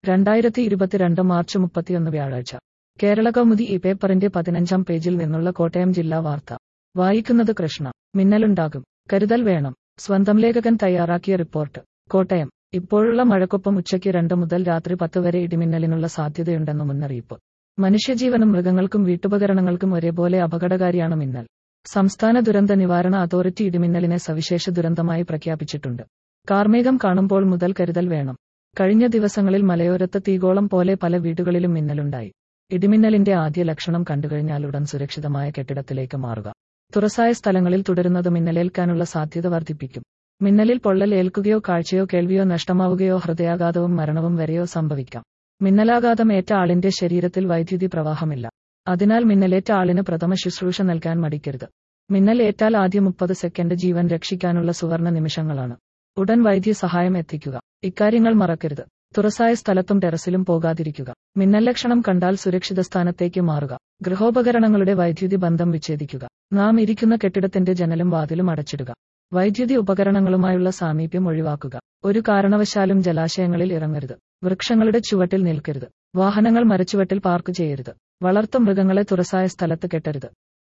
രണ്ടായിരത്തി ഇരുപത്തിരണ്ട് മാർച്ച് മുപ്പത്തിയൊന്ന് വ്യാഴാഴ്ച കേരള കൗമുദി ഈ പേപ്പറിന്റെ പതിനഞ്ചാം പേജിൽ നിന്നുള്ള കോട്ടയം ജില്ലാ വാർത്ത വായിക്കുന്നത് കൃഷ്ണ മിന്നലുണ്ടാകും കരുതൽ വേണം സ്വന്തം ലേഖകൻ തയ്യാറാക്കിയ റിപ്പോർട്ട് കോട്ടയം ഇപ്പോഴുള്ള മഴക്കൊപ്പം ഉച്ചയ്ക്ക് രണ്ട് മുതൽ രാത്രി പത്ത് വരെ ഇടിമിന്നലിനുള്ള സാധ്യതയുണ്ടെന്ന് മുന്നറിയിപ്പ് മനുഷ്യജീവനും മൃഗങ്ങൾക്കും വീട്ടുപകരണങ്ങൾക്കും ഒരേപോലെ അപകടകാരിയാണ് മിന്നൽ സംസ്ഥാന ദുരന്ത നിവാരണ അതോറിറ്റി ഇടിമിന്നലിനെ സവിശേഷ ദുരന്തമായി പ്രഖ്യാപിച്ചിട്ടുണ്ട് കാർമേഘം കാണുമ്പോൾ മുതൽ കരുതൽ വേണം കഴിഞ്ഞ ദിവസങ്ങളിൽ മലയോരത്ത് തീഗോളം പോലെ പല വീടുകളിലും മിന്നലുണ്ടായി ഇടിമിന്നലിന്റെ ആദ്യ ലക്ഷണം കണ്ടുകഴിഞ്ഞാൽ ഉടൻ സുരക്ഷിതമായ കെട്ടിടത്തിലേക്ക് മാറുക തുറസായ സ്ഥലങ്ങളിൽ തുടരുന്നത് മിന്നലേൽക്കാനുള്ള സാധ്യത വർദ്ധിപ്പിക്കും മിന്നലിൽ പൊള്ളൽ ഏൽക്കുകയോ കാഴ്ചയോ കേൾവിയോ നഷ്ടമാവുകയോ ഹൃദയാഘാതവും മരണവും വരെയോ സംഭവിക്കാം മിന്നലാഘാതം ഏറ്റ ആളിന്റെ ശരീരത്തിൽ വൈദ്യുതി പ്രവാഹമില്ല അതിനാൽ മിന്നലേറ്റ ആളിന് പ്രഥമ ശുശ്രൂഷ നൽകാൻ മടിക്കരുത് മിന്നൽ ഏറ്റാൽ ആദ്യ മുപ്പത് സെക്കൻഡ് ജീവൻ രക്ഷിക്കാനുള്ള സുവർണ നിമിഷങ്ങളാണ് ഉടൻ വൈദ്യസഹായം എത്തിക്കുക ഇക്കാര്യങ്ങൾ മറക്കരുത് തുറസായ സ്ഥലത്തും ടെറസിലും പോകാതിരിക്കുക മിന്നൽ ലക്ഷണം കണ്ടാൽ സുരക്ഷിത സ്ഥാനത്തേക്ക് മാറുക ഗൃഹോപകരണങ്ങളുടെ വൈദ്യുതി ബന്ധം വിച്ഛേദിക്കുക നാം ഇരിക്കുന്ന കെട്ടിടത്തിന്റെ ജനലും വാതിലും അടച്ചിടുക വൈദ്യുതി ഉപകരണങ്ങളുമായുള്ള സാമീപ്യം ഒഴിവാക്കുക ഒരു കാരണവശാലും ജലാശയങ്ങളിൽ ഇറങ്ങരുത് വൃക്ഷങ്ങളുടെ ചുവട്ടിൽ നിൽക്കരുത് വാഹനങ്ങൾ മരച്ചുവട്ടിൽ പാർക്ക് ചെയ്യരുത് വളർത്തു മൃഗങ്ങളെ തുറസായ സ്ഥലത്ത് കെട്ടരുത്